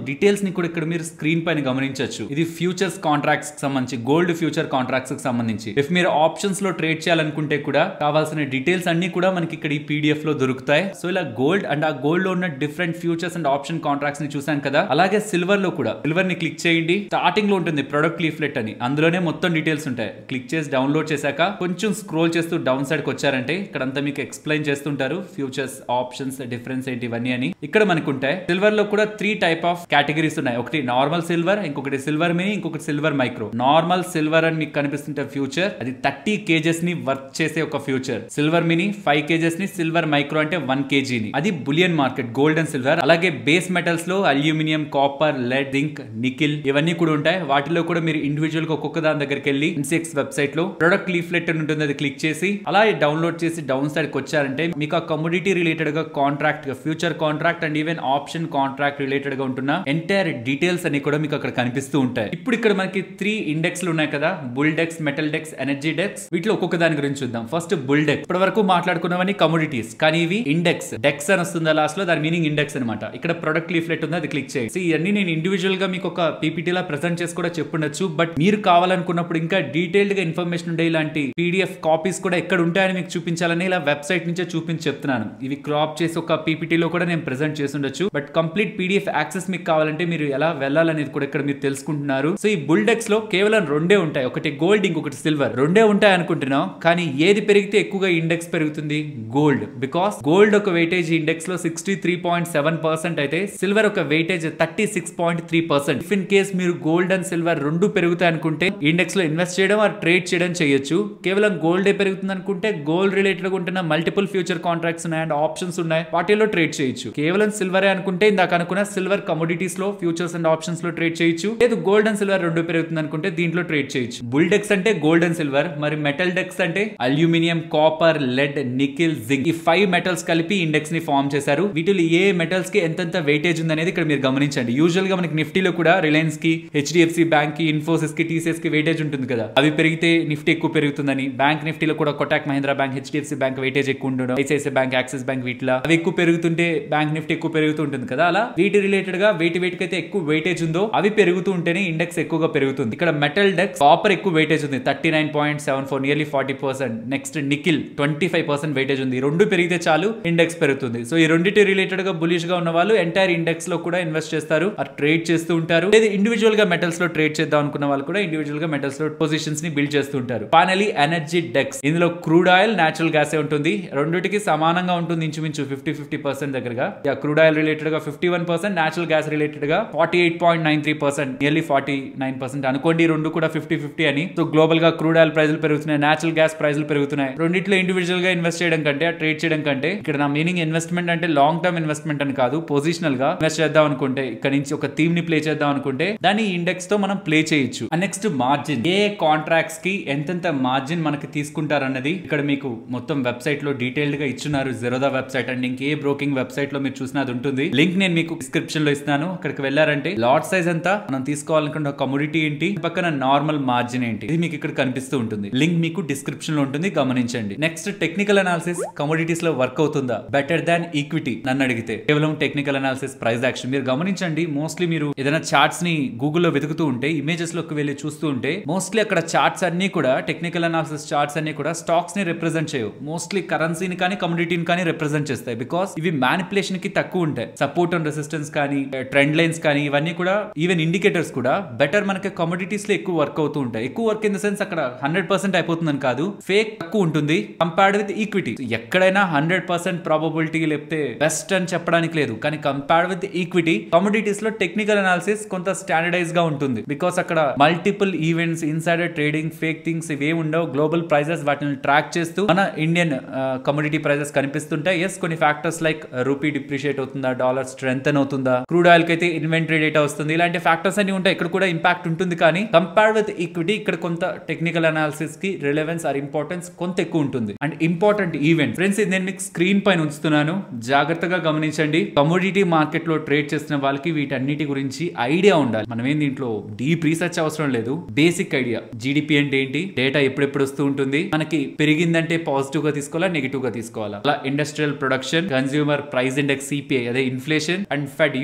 డీటెయిల్స్ ని కూడా ఇక్కడ మీరు స్క్రీన్ పైన గమనించవచ్చు ఇది ఫ్యూచర్స్ కాంట్రాక్ట్స్ కి సంబంధించి గోల్డ్ ఫ్యూచర్ కాంట్రాక్ట్స్ కి సంబంధించి ఇఫ్ మీరు ఆప్షన్స్ లో ట్రేడ్ చేయాలనుకుంటే కూడా కావాల్సిన డీటెయిల్స్ అన్ని కూడా మనకి ఇక్కడ ఈ పీడిఎఫ్ లో దొరుకుతాయి సో ఇలా గోల్డ్ అండ్ ఆ గోల్డ్ లో ఉన్న different futures and option contracts ని చూసాం కదా అలాగే సిల్వర్ లో కూడా సిల్వర్ ని క్లిక్ చేయండి స్టార్టింగ్ లో ఉంటుంది ప్రొడక్ట్ లీఫ్లెట్ అని అందులోనే మొత్తం డీటెయిల్స్ ఉంటాయి క్లిక్ చేసి డౌన్లోడ్ చేశాక కొంచెం స్క్రోల్ చేస్తూ డౌన్ సైడ్ కి వచ్చారంటే ఇక్కడ అంతా మీకు ఎక్స్ప్లెయిన్ చేస్తుంటారు ఫ్యూచర్స్ ఆప్షన్స్ డిఫరెన్స్ ఏంటి ఇవన్నీ అని ఇక్కడ మనకు ఉంటాయి సిల్వర్ లో కూడా త్రీ టైప్ ఆఫ్ కేటగిరీస్ ఉన్నాయి ఒకటి నార్మల్ సిల్వర్ ఇంకొకటి సిల్వర్ మినీ ఇంకొకటి సిల్వర్ మైక్రో నార్మల్ సిల్వర్ అని మీకు కనిపిస్తుంటే ఫ్యూచర్ అది థర్టీ కేజెస్ ని వర్క్ చేసే ఒక future silver mini five KGs ని సిల్వర్ మైక్రో అంటే వన్ కేజీని అది bullion market gold and silver అలాగే బేస్ మెటల్స్ లో aluminium copper lead zinc nickel ఇవన్నీ కూడా ఉంటాయి వాటిలో కూడా మీరు ఇండివిజువల్ గా ఒక్కొక్క దాని దగ్గరికి వెళ్ళి ఇన్సెక్స్ వెబ్సైట్ లో ప్రొడక్ట్ లీఫ్లెట్ అని ఉంటుంది అది క్లిక్ చేసి అలా డౌన్లోడ్ చేసి డౌన్ సైడ్ కి వచ్చారంటే మీకు ఆ కమోడిటీ రిలేటెడ్ గా కాంట్రాక్ట్ గా future contract and even option contract related గా ఉంటున్న ఎంటైర్ డీటెయిల్స్ అన్ని కూడా మీకు అక్కడ కనిపిస్తూ ఉంటాయి ఇప్పుడు ఇక్కడ మనకి త్రీ ఇండెక్స్ ఉన్నాయి కదా bull dex metal dex energy dex వీటిలో ఒక్కొక్క దాని గురించి చూద్దాం ఫస్ట్ బుల్ డెక్ ఇప్పటి వరకు మాట్లాడుకున్నవన్నీ కమోడిటీస్ కానీ ఇవి ఇండెక్స్ డెక్స్ అని వస్తుందా లాస్ట్ లో దాని మీనింగ్ ఇండెక్స్ అనమాట ఇక్కడ ప్రొడక్ట్ లీఫ్లెట్ ఉంది అది క్లిక్ చేయండి ఇవన్నీ నేను ఇండివిజువల్ గా మీకు ఒక పీపీటీ లా ప్రెసెంట్ చేసి కూడా చెప్పుండొచ్చు బట్ మీరు కావాలనుకున్నప్పుడు ఇంకా డీటెయిల్డ్ గా ఇన్ఫర్మేషన్ ఉండే ఇలాంటి పీడిఎఫ్ కాపీస్ కూడా ఎక్కడ ఉంటాయని మీకు చూపించాలని ఇలా వెబ్సైట్ నుంచే చూపించి చెప్తున్నాను ఇవి క్రాప్ చేసి ఒక PPT లో కూడా నేను ప్రెసెంట్ చేసి ఉండొచ్చు బట్ కంప్లీట్ పీడిఎఫ్ యాక్సెస్ మీకు కావాలంటే మీరు ఎలా వెళ్ళాలనేది కూడా ఇక్కడ మీరు తెలుసుకుంటున్నారు సో ఈ బుల్డెక్స్ లో కేవలం రెండే ఉంటాయి ఒకటి గోల్డ్ ఇంకొకటి సిల్వర్ రెండే ఉంటాయి అనుకుంటున్నాం కానీ ఏది పెరిగితే ఎక్కువగా ఇండెక్స్ పెరుగుతుంది గోల్డ్ బికాస్ గోల్డ్ ఒక వెయిటేజ్ ఇండెక్స్ లో sixty three point seven percent అయితే సిల్వర్ ఒక weightage thirty six point three percent if in case మీరు గోల్డ్ అండ్ సిల్వర్ రెండు పెరుగుతాయి అనుకుంటే ఇండెక్స్ లో ఇన్వెస్ట్ చేయడం ఆ ట్రేడ్ చేయడం చేయొచ్చు కేవలం గోల్డే పెరుగుతుంది అనుకుంటే గోల్డ్ రిలేటెడ్ గా ఉంటున్న మల్టిపుల్ ఫ్యూచర్ కాంట్రాక్ట్స్ ఉన్నాయి అండ్ ఆప్షన్స్ ఉన్నాయి వాటిలో ట్రేడ్ చేయొచ్చు కేవలం సిల్వరే అనుకుంటే ఇందాక అనుకున్న సిల్వర్ కమోడిటీస్ లో ఫ్యూచర్స్ అండ్ ఆప్షన్స్ లో ట్రేడ్ చేయొచ్చు లేదు గోల్డ్ అండ్ సిల్వర్ రెండు పెరుగుతుంది అనుకుంటే దీంట్లో ట్రేడ్ చేయొచ్చు బుల్ డెక్స్ అంటే గోల్డ్ అండ్ సిల్వర్ మరి మెటల్ డెక్స్ అంటే aluminium copper lead nickel zinc ఈ ఫైవ్ మెటల్స్ కలిపి ఇండెక్స్ ని ఫామ్ చేశారు వీటిలో ఏ మెటల్స్ కి ఎంతెంత వెయిటేజ్ ఉందనేది ఇక్కడ మీరు గమనించండి యూజువల్ గా మనకి నిఫ్టీలో కూడా రిలయన్స్ కి హెచ్డిఎఫ్సి బ్యాంక్ కి ఇన్ఫోసిస్ కి టీసీఎస్ కి వెయిటేజ్ ఉంటుంది కదా అవి పెరిగితే నిఫ్టీ ఎక్కువ పెరుగుతుందని బ్యాంక్ నిఫ్టీలో కూడా Kotak Mahindra bank HDFC bank weightage ఎక్కువ ఉండడం ఐసిఐసిఐ బ్యాంక్ యాక్సిస్ బ్యాంక్ వీటిలో అవి ఎక్కువ పెరుగుతుంటే బ్యాంక్ నిఫ్టీ ఎక్కువ పెరుగుతూ ఉంటుంది కదా అలా వీటి రిలేటెడ్ గా వేటి వేటికి అయితే ఎక్కువ వెయిటేజ్ ఉందో అవి పెరుగుతూ ఉంటేనే ఇండెక్స్ ఎక్కువగా పెరుగుతుంది ఇక్కడ మెటల్ డెక్స్ కాపర్ ఎక్కువ వెయిటేజ్ ఉంది thirty nine point seven four nearly forty percent next nickel twenty five percent weightage ఉంది ఈ రెండు పెరిగితే చాలు ఇండెక్స్ పెరుగుతుంది సో ఈ రెండింటి రిలేటెడ్ గా బులిష్ గా ఉన్న వాళ్ళు ఎంటైర్ ఇండెక్స్ లో కూడా ఇన్వెస్ట్ చేస్తారు ఆ ట్రేడ్ చేస్తూ ఉంటారు లేదా ఇండివిజువల్ గా మెటల్స్ లో ట్రేడ్ చేద్దాం అనుకున్న వాళ్ళు కూడా ఇండివిజువల్ గా మెటల్స్ లో పొజిషన్స్ ని బిల్డ్ చేస్తూ ఉంటారు ఫైనలీ ఎనర్జీ డెక్స్ ఇందులో క్రూడ్ ఆయిల్ నేచురల్ గ్యాస్ ఉంటుంది రెండింటికి సమానంగా ఉంటుంది ఇంచుమించు ఫిఫ్టీ ఫిఫ్టీ పర్సెంట్ దగ్గరగా క్రూడ్ ఆయిల్ రిలేటెడ్ గా fifty one percent natural gas related గా forty eight point nine three percent nearly forty nine percent అనుకోండి ఈ రెండు కూడా ఫిఫ్టీ ఫిఫ్టీ అని సో గ్లోబల్ గా క్రూడ్ ఆయిల్ ప్రైజులు పెరుగుతున్నాయి నేచురల్ గ్యాస్ ప్రైజులు పెరుగుతున్నాయి రెండిట్లో ఇండివిజువల్ గా ఇన్వెస్ట్ చేయడం కంటే ట్రేడ్ చేయడం కంటే ఇక్కడ నా మీనింగ్ ఇన్వెస్ట్మెంట్ అంటే లాంగ్ టర్మ్ ఇన్వెస్ట్మెంట్ అని కాదు పొజిషనల్ గా ఇన్వెస్ట్ చేద్దాం అనుకుంటే ఇక్కడ నుంచి ఒక థీమ్ ని ప్లే చేద్దాం అనుకుంటే దాన్ని ఇండెక్స్ తో మనం ప్లే చేయొచ్చు నెక్స్ట్ మార్జిన్ ఏ కాంట్రాక్ట్స్ కి ఎంతెంత మార్జిన్ మనకి తీసుకుంటారన్నది ఇక్కడ మీకు మొత్తం వెబ్సైట్ లో డీటెయిల్డ్ గా ఇచ్చున్నారు జెరోదా వెబ్సైట్ అండ్ ఇంకే బ్రోకింగ్ వెబ్సైట్ లో మీరు చూసినది ఉంటుంది లింక్ నేను మీకు డిస్క్రిప్షన్ లో ఇస్తాను అక్కడికి వెళ్ళారంటే లాట్ సైజ్ ఎంత మనం తీసుకోవాలనుకున్న కమోడిటీ ఏంటి పక్కన నార్మల్ మార్జిన్ ఏంటి ఇది మీకు ఇక్కడ కనిపిస్తూ ఉంటుంది లింక్ మీకు డిస్క్రిప్షన్ లో ఉంటుంది గమనించండి నెక్స్ట్ టెక్నికల్ అనాలిసిస్ కమోడిటీస్ లో వర్క్ అవుతుందా బెటర్ దాన్ ఈక్విటీ నన్ను అడిగితే కేవలం టెక్నికల్ అనాలిసిస్ ప్రైస్ యాక్షన్ మీరు గమనించండి మోస్ట్లీ మీరు ఏదైనా చార్ట్స్ ని గూగుల్లో వెతుకుతూ ఉంటే ఇమేజెస్ లోకి వెళ్ళి చూస్తూ ఉంటే మోస్ట్లీ అక్కడ చార్ట్స్ అన్ని కూడా టెక్నికల్ అనాలిసిస్ చార్ట్స్ అన్ని కూడా స్టాక్స్ ని రిప్రజెంట్ చేయవు మోస్ట్లీ కరెన్సీని కానీ కమోడిటీని కానీ రిప్రజెంట్ చేస్తాయి బికాస్ ఇవి మ్యానిపులేషన్ కి తక్కువ ఉంటాయి సపోర్ట్ అండ్ రెసిస్టెన్స్ కానీ ట్రెండ్ లైన్స్ కానీ ఇవన్నీ కూడా ఈవెన్ ఇండికేటర్స్ కూడా బెటర్ మనకి కమోడిటీస్ లో ఎక్కువ వర్క్ అవుతూ ఉంటాయి ఎక్కువ వర్క్ ఇన్ ద సెన్స్ అక్కడ హండ్రెడ్ పర్సెంట్ అయిపోతుందని కాదు ఫేక్ తక్కువ ఉంటుంది కంపేర్డ్ విత్ ఈక్విటీ ఎక్కడైనా హండ్రెడ్ పర్సెంట్ ప్రాబబిలిటీ లేకపోతే బెస్ట్ అని చెప్పడానికి లేదు కానీ కంపేర్డ్ విత్ ఈక్విటీ కమోడిటీస్ లో టెక్నికల్ అనాలిసిస్ కొంత స్టాండర్డైజ్ గా ఉంటుంది బికాస్ అక్కడ multiple events insider trading fake things ఇవేం ఉండవు గ్లోబల్ ప్రైజెస్ వాటిని ట్రాక్ చేస్తూ మన ఇండియన్ కమోడిటీ ప్రైజెస్ కనిపిస్తుంటాయి ఎస్ కొన్ని ఫ్యాక్టర్స్ లైక్ రూపీ డిప్రిషియేట్ అవుతుందా డాలర్ స్ట్రెంగ్ అవుతుందా క్రూడ్ ఆయిల్ కి అయితే ఇన్వెంటరీ డేటా వస్తుంది ఇలాంటి ఫ్యాక్టర్స్ అన్ని ఉంటాయి ఇక్కడ కూడా ఇంపాక్ట్ ఉంటుంది కానీ కంపేర్ విత్ ఈక్విటీ ఇక్కడ కొంత టెక్నికల్ అనాలిసిస్ కి రిలవెన్స్ ఆర్ ఇంపార్టెన్స్ కొంత ఎక్కువ ఉంటుంది అండ్ ఇంపార్టెంట్ ఈవెంట్ ఫ్రెండ్స్ ఇది నేను మీకు స్క్రీన్ పైన ఉంచుతున్నాను జాగ్రత్తగా గమనించండి కమోడిటీ మార్కెట్ లో ట్రేడ్ చేస్తున్న వాళ్ళకి వీటన్నిటి గురించి ఐడియా ఉండాలి మనం ఏం దీంట్లో డీప్ రీసెర్చ్ అవసరం లేదు బేసిక్ ఐడియా జీడిపి అంటే ఏంటి డేటా ఎప్పుడెప్పుడు వస్తూ ఉంటుంది మనకి పెరిగిందంటే పాజిటివ్ గా తీసుకోవాలా నెగిటివ్ గా తీసుకోవాలా అలా industrial production consumer price index CPI అదే inflation and fed US fed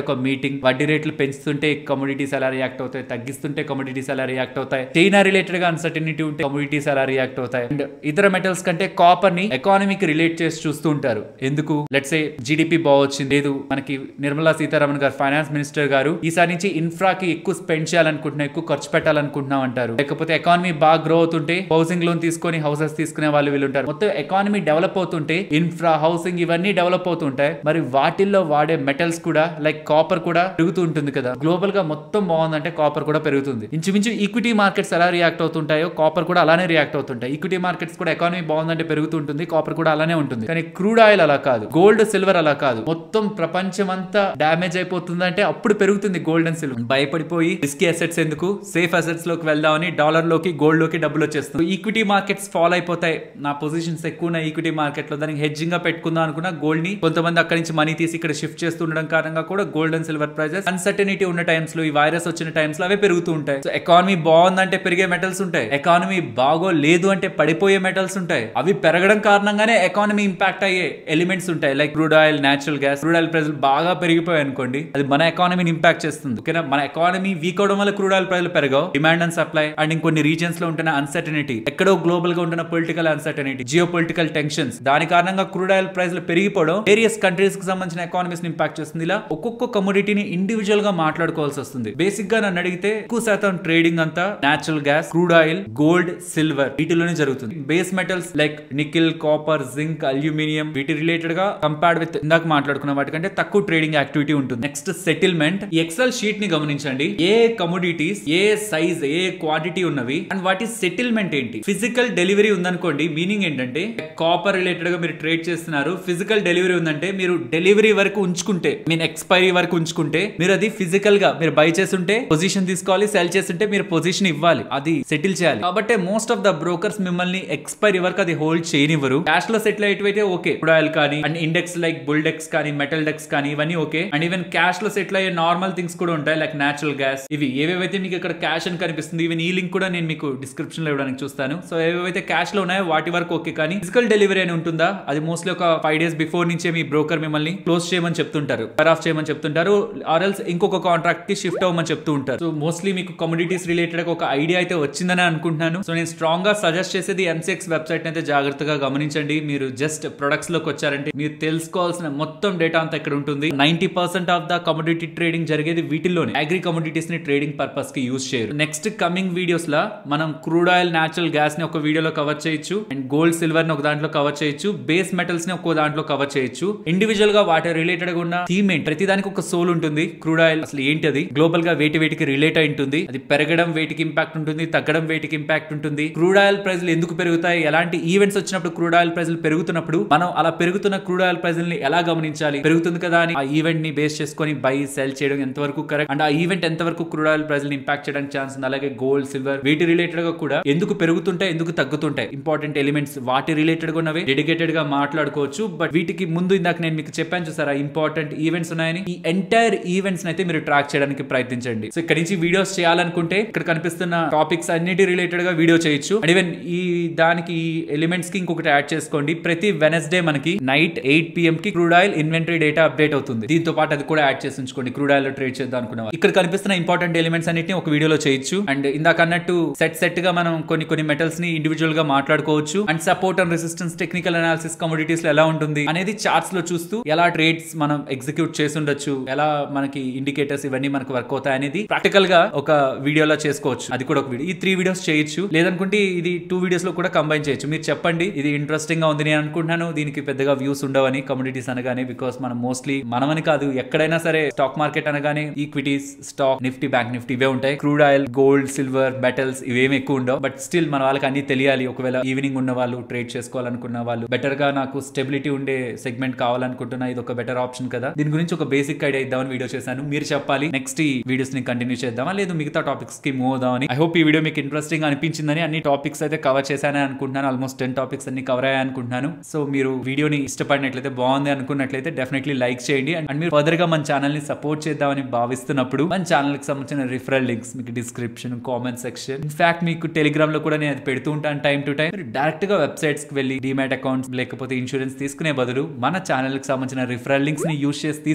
ఒక మీటింగ్ వడ్డీ రేట్లు పెంచుతుంటే కమోడిటీస్ ఎలా రియాక్ట్ అవుతాయి తగ్గిస్తుంటే కమోడిటీస్ ఎలా రియాక్ట్ అవుతాయి చైనా రిలేటెడ్ గా అన్సర్టనిటీ ఉంటే కమోడిటీస్ ఎలా రియాక్ట్ అవుతాయి అండ్ ఇతర మెటల్స్ కంటే కాపర్ ని ఎకానమీకి రిలేట్ చేసి చూస్తూ ఉంటారు ఎందుకు లెట్స్ ఏ జీడిపి బాగొచ్చింది లేదు మనకి నిర్మలా సీతారామన్ గారు ఫైనాన్స్ మినిస్టర్ గారు ఈసారి నుంచి ఇన్ఫ్రాకి ఎక్కువ స్పెండ్ చేయాలనుకుంటున్నాం ఎక్కువ ఖర్చు పెట్టాలనుకుంటున్నాం అంటారు లేకపోతే ఎకానమీ బాగా గ్రో అవుతుంటే హౌసింగ్ లోన్ తీసుకొని హౌసెస్ తీసుకునే వాళ్ళు వీళ్ళు ఉంటారు మొత్తం ఎకానమీ డెవలప్ అవుతుంటే ఇన్ఫ్రా హౌసింగ్ ఇవన్నీ డెవలప్ అవుతుంటాయి మరి వాటిల్లో వాడే మెటల్స్ కూడా లైక్ కాపర్ కూడా పెరుగుతూ ఉంటుంది కదా గ్లోబల్ గా మొత్తం బాగుందంటే కాపర్ కూడా పెరుగుతుంది ఇంచుమించు ఈక్విటీ మార్కెట్స్ ఎలా రియాక్ట్ అవుతుంటాయో కాపర్ కూడా అలానే రియాక్ట్ అవుతుంటాయి ఈక్విటీ మార్కెట్స్ కూడా ఎకానమీ బాగుందంటే పెరుగుతుంటుంది కాపర్ కూడా అలానే ఉంటుంది కానీ క్రూడ్ ఆయిల్ అలా కాదు గోల్డ్ సిల్వర్ అలా కాదు మొత్తం ప్రపంచం అంతా డ్యామేజ్ అయిపోతుందంటే అప్పుడు పెరుగుతుంది గోల్డ్ అండ్ సిల్వర్ భయపడిపోయి రిస్కీ అసెట్స్ ఎందుకు సేఫ్ అసెట్స్ లోకి వెళ్దామని డాలర్ లోకి గోల్డ్ లోకి డబ్బులు వచ్చేస్తుంది ఈక్విటీ మార్కెట్స్ ఫాలో అయిపోతాయి నా పొజిషన్స్ ఎక్కువ ఉన్న ఈక్విటీ మార్కెట్ లో దానికి హెడ్జింగ్ గా పెట్టుకుందాం అనుకున్న గోల్డ్ ని కొంతమంది అక్కడి నుంచి మనీ తీసి ఇక్కడ షిఫ్ట్ చేస్తుండడం కారణంగా కూడా gold and silver prices uncertainty ఉన్న టైమ్స్ లో ఈ వైరస్ వచ్చిన టైమ్స్ లో అవే పెరుగుతూ ఉంటాయి సో ఎకానమీ బాగుందంటే పెరిగే మెటల్స్ ఉంటాయి ఎకానమీ బాగో లేదు అంటే పడిపోయే మెటల్స్ ఉంటాయి అవి పెరగడం కారణంగానే ఎకానమీ ఇంపాక్ట్ అయ్యే ఎలిమెంట్స్ ఉంటాయి like crude oil natural gas crude oil ప్రైజులు బాగా పెరిగిపోయాయి అనుకోండి అది మన ఎకానమీని ఇంపాక్ట్ చేస్తుంది ఓకేనా మన ఎకానమీ వీక్ అవడం వల్ల క్రూడ్ ఆయిల్ ప్రైజులు పెరగవు డిమాండ్ అండ్ సప్లై అండ్ ఇంకొన్ని రీజన్స్ లో ఉంటున్న అన్సర్టనిటీ ఎక్కడో గ్లోబల్ గా ఉంటున్న political uncertainty geopolitical tensions దాని కారణంగా క్రూడ్ ఆయిల్ ప్రైజులు పెరిగిపోవడం వేరియస్ కంట్రీస్ కి సంబంధించిన ఎకానమీస్ ని ఇంపాక్ట్ చేస్తుంది ఇలా ఒక్కొక్క కమోడిటీని ఇండివిజువల్ గా మాట్లాడుకోవాల్సి వస్తుంది బేసిక్ గా నన్ను అడిగితే ఎక్కువ శాతం ట్రేడింగ్ అంతా natural gas crude oil gold silver వీటిలోనే జరుగుతుంది base metals like nickel copper zinc aluminium వీటి రిలేటెడ్ గా కంపేర్డ్ విత్ ఇందాక మాట్లాడుకున్న వాటికంటే తక్కువ ట్రేడింగ్ యాక్టివిటీ ఉంటుంది నెక్స్ట్ సెటిల్మెంట్ ఈ ఎక్సెల్ షీట్ ని గమనించండి ఏ కమోడిటీస్ ఏ సైజ్ ఏ క్వాంటిటీ ఉన్నవి అండ్ వాటి సెటిల్మెంట్ ఏంటి ఫిజికల్ డెలివరీ ఉందనుకోండి మీనింగ్ ఏంటంటే కాపర్ రిలేటెడ్ గా మీరు ట్రేడ్ చేస్తున్నారు ఫిజికల్ డెలివరీ ఉందంటే మీరు డెలివరీ వరకు ఉంచుకుంటే మీన్ ఎక్స్పైరీ వరకు ఉంచుకుంటే మీరు అది ఫిజికల్ గా మీరు బై చేస్తుంటే పొజిషన్ తీసుకోవాలి సెల్ చేస్తుంటే మీరు పొజిషన్ ఇవ్వాలి అది సెటిల్ చేయాలి కాబట్టి మోస్ట్ ఆఫ్ ద బ్రోకర్స్ మిమ్మల్ని ఎక్స్పైరీ వరకు అది హోల్డ్ చేయనివ్వరు క్యాష్ లో సెటిల్ అయ్యేటైతే ఓకే ఆయిల్ కానీ and index like Bulldex కానీ మెటల్ డెక్స్ కానీ ఇవన్నీ ఓకే అండ్ ఈవెన్ క్యాష్ లో సెటిల్ అయ్యే నార్మల్ థింగ్స్ కూడా ఉంటాయి లైక్ నేచురల్ గ్యాస్ ఇవి ఏవేవైతే మీకు ఇక్కడ క్యాష్ అని కనిపిస్తుంది ఈవెన్ ఈ లింక్ కూడా నేను మీకు డిస్క్రిప్షన్ లో ఇవ్వడానికి చూస్తాను సో ఏవేవైతే క్యాష్ లో ఉన్నాయో వాటి వరకు ఓకే కానీ ఫిజికల్ డెలివరీ అని ఉంటుందా అది మోస్ట్లీ ఒక ఫైవ్ డేస్ బిఫోర్ నుంచే మీ బ్రోకర్ మిమ్మల్ని క్లోజ్ చేయమని చెప్తుంటారు ఫర్ ఆఫ్ చేయమని చెప్తుంటారు ఆర్ఎల్స్ ఇంకొక కాంట్రాక్ట్ కి షిఫ్ట్ అవ్వమని చెప్తూ ఉంటారు సో మోస్ట్లీ మీకు కమ్యూనిటీస్ రిలేటెడ్ ఒక ఐడియా అయితే వచ్చిందని అనుకుంటున్నాను సో నేను స్ట్రాంగ్ గా సజెస్ట్ చేసేది ఎంసెక్స్ వెబ్సైట్ అయితే జాగ్రత్తగా గమనించండి మీరు జస్ట్ ప్రొడక్ట్స్ లోకి వచ్చారంటే మీరు తెలుసుకోవాల్సిన మొత్తం డేటా అంతా ఇక్కడ ఉంటుంది ninety percent of the commodity trading జరిగేది వీటిల్లోనే అగ్రి కమోడిటీస్ ని ట్రేడింగ్ పర్పస్ కి యూజ్ చేయరు నెక్స్ట్ కమింగ్ వీడియోస్ లా మనం క్రూడ్ ఆయిల్ నేచురల్ గ్యాస్ ని ఒక వీడియోలో కవర్ చేయొచ్చు అండ్ గోల్డ్ సిల్వర్ ని ఒక దాంట్లో కవర్ చేయొచ్చు బేస్ మెటల్స్ ని ఒక దాంట్లో కవర్ చేయొచ్చు ఇండివిజువల్ గా వాటి రిలేటెడ్ గా ఉన్న థీమ్ ఏంటి ప్రతి దానికి ఒక సోల్ ఉంటుంది క్రూడ్ ఆయిల్ అసలు ఏంటి అది గ్లోబల్ గా వేటి వేటికి రిలేట్ అయి ఉంటుంది అది పెరగడం వేటికి ఇంపాక్ట్ ఉంటుంది తగ్గడం వేటికి ఇంపాక్ట్ ఉంటుంది క్రూడ్ ఆయిల్ ప్రైజులు ఎందుకు పెరుగుతాయి ఎలాంటి ఈవెంట్స్ వచ్చినప్పుడు క్రూడ్ ఆయిల్ ప్రైజులు పెరుగుతున్నప్పుడు మనం అలా పెరుగుతున్న క్రూడ్ ఆయిల్ ప్రైజుల్ని ఎలా గమనించాలి పెరుగుతుంది కదా అని ఆ ఈవెంట్ ని బేస్ చేసుకొని బై సెల్ చేయడం ఎంతవరకు కరెక్ట్ అండ్ ఆ ఈవెంట్ ఎంతవరకు క్రూడ్ ఆయిల్ ప్రైజులు ఇంపాక్ట్ చేయడానికి ఛాన్స్ ఉంది అలాగే గోల్డ్ సిల్వర్ వీటి రిలేటెడ్ గా కూడా ఎందుకు పెరుగుతుంటాయి ఎందుకు తగ్గుతుంటాయి ఇంపార్టెంట్ ఎలిమెంట్స్ వాటి రిలేటెడ్ గా ఉన్నవి డెడికేటెడ్ గా మాట్లాడుకోవచ్చు బట్ వీటికి ముందు ఇందాక నేను మీకు చెప్పాను చూసారా ఇంపార్టెంట్ ఈవెంట్స్ ఉన్నాయని ఈ ఎంటైర్ ఈవెంట్స్ అయితే మీరు ట్రాక్ చేయడానికి ప్రయత్నించండి సో ఇక్కడ నుంచి వీడియోస్ చేయాలనుకుంటే ఇక్కడ కనిపిస్తున్న టాపిక్స్ అన్నిటి రిలేటెడ్ గా వీడియో చేయొచ్చు అండ్ ఈవెన్ ఈ దానికి ఎలిమెంట్స్ కి ఇంకొకటి యాడ్ చేసుకోండి ప్రతి వెనస్డే మనకి నైట్ ఎయిట్ పిఎం కి crude oil inventory data update అవుతుంది దీంతో పాటు అది కూడా యాడ్ చేసి ఉంచుకోండి క్రూడ్ ఆయిల్ ట్రేడ్ చేద్దాం అనుకున్న ఇక్కడ కనిపిస్తున్న ఇంపార్టెంట్ ఎలిమెంట్స్ అన్నిటిని ఒక వీడియోలో చేయొచ్చు అండ్ ఇందాక అన్నట్టు సెట్ సెట్ గా మనం కొన్ని కొన్ని మెటల్స్ ని ఇండివిజువల్ గా మాట్లాడుకోవచ్చు and support and resistance technical analysis commodities లో ఎలా ఉంటుంది అనేది చార్ట్స్ లో చూస్తూ ఎలా ట్రేడ్స్ మనం ఎగ్జిక్యూట్ చేసి ఉండొచ్చు ఎలా మనకి ఇండికేటర్స్ ఇవన్నీ మనకు వర్క్ అవుతాయి అనేది ప్రాక్టికల్ గా ఒక వీడియోలో చేసుకోవచ్చు అది కూడా ఒక వీడియో ఈ త్రీ వీడియోస్ చేయొచ్చు లేదనుకుంటే ఇది టూ వీడియోస్ లో కూడా కంబైన్ చేయొచ్చు మీరు చెప్పండి ఇది ఇంట్రెస్టింగ్ గా ఉంది నేను అనుకుంటున్నాను దీనికి పెద్దగా వ్యూస్ ఉండవని కమ్యూనిటీస్ అనగానే బికాస్ మనం మోస్ట్లీ మనమని కాదు ఎక్కడైనా సరే స్టాక్ మార్కెట్ అనగానే equities stock Nifty bank Nifty ఇవే ఉంటాయి crude oil gold silver metals ఇవేమి ఎక్కువ ఉండవు బట్ స్టిల్ మన వాళ్ళకి అన్ని తెలియాలి ఒకవేళ ఈవినింగ్ ఉన్న వాళ్ళు ట్రేడ్ చేసుకోవాలనుకున్న వాళ్ళు బెటర్ గా నాకు స్టెబిలిటీ ఉండే సెగ్మెంట్ కావాలనుకుంటున్నా ఇది ఒక బెటర్ ఆప్షన్ కదా దీని గురించి ఒక బేసిక్ ఐడియా ఇద్దామని వీడియో చేశాను మీరు చెప్పాలి నెక్స్ట్ ఈ వీడియోస్ ని కంటిన్యూ చేద్దామా లేదు మిగతా టాపిక్స్ కి మూవ్ అవుదామని ఐ హోప్ ఈ వీడియో మీకు ఇంట్రెస్టింగ్ అనిపించిందని అన్ని టాపిక్స్ అయితే కవర్ చేశానని అనుకుంటున్నాను ఆల్మోస్ట్ టెన్ టాపిక్స్ అన్ని కవర్ అయ్యాయి అనుకుంటున్నాను సో మీరు వీడియోని ఇష్టపడినట్లయితే బాగుంది అనుకున్నట్లయితే డెఫినెట్లీ లైక్ చేయండి అండ్ మీరు ఫర్దర్ గా మన ఛానల్ ని సపోర్ట్ చేద్దామని భావిస్తున్నప్పుడు మన ఛానల్ కి సంబంధించిన రిఫరల్ లింక్స్ మీకు డిస్క్రిప్షన్ కామెంట్ సెక్షన్ ఇన్ఫాక్ట్ మీకు టెలిగ్రామ్ లో కూడా నేను అది పెడుతూ ఉంటాను టైం టు టైం మీరు డైరెక్ట్ గా వెబ్సైట్స్ కి వెళ్ళి డిమాట్ అకౌంట్స్ లేకపోతే ఇన్సూరెన్స్ తీసుకునే బదులు మన ఛానల్ కి సంబంధించిన రిఫరల్ లింక్స్ ని యూస్ చేసి తీసుకుంటే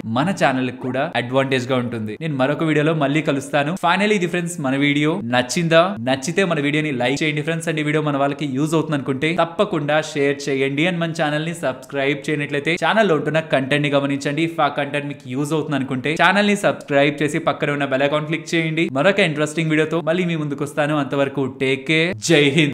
మన ఛానల్ కూడా అడ్వాంటేజ్ గా ఉంటుంది నేను మరొక వీడియోలో మళ్ళీ కలుస్తాను ఫైనల్ ఇది ఫ్రెండ్స్ మన వీడియో నచ్చిందా నచ్చితే మన వీడియోని లైక్ చేయండి ఫ్రెండ్స్ అండ్ ఈ వీడియో మన వాళ్ళకి యూజ్ అవుతుంది అనుకుంటే తప్పకుండా షేర్ చేయండి అండ్ మన ఛానల్ ని సబ్స్క్రైబ్ చేయనట్లయితే ఛానల్లో ఉంటున్న కంటెంట్ ని గమనించండి ఇఫ్ ఆ కంటెంట్ మీకు యూజ్ అవుతుంది అనుకుంటే ఛానల్ ని సబ్స్క్రైబ్ చేసి పక్కన ఉన్న బెల్ అకౌంట్ క్లిక్ చేయండి మరొక ఇంట్రెస్టింగ్ వీడియోతో మళ్ళీ మీ ముందుకు వస్తాను అంతవరకు టేక్ కేర్ జై హింద్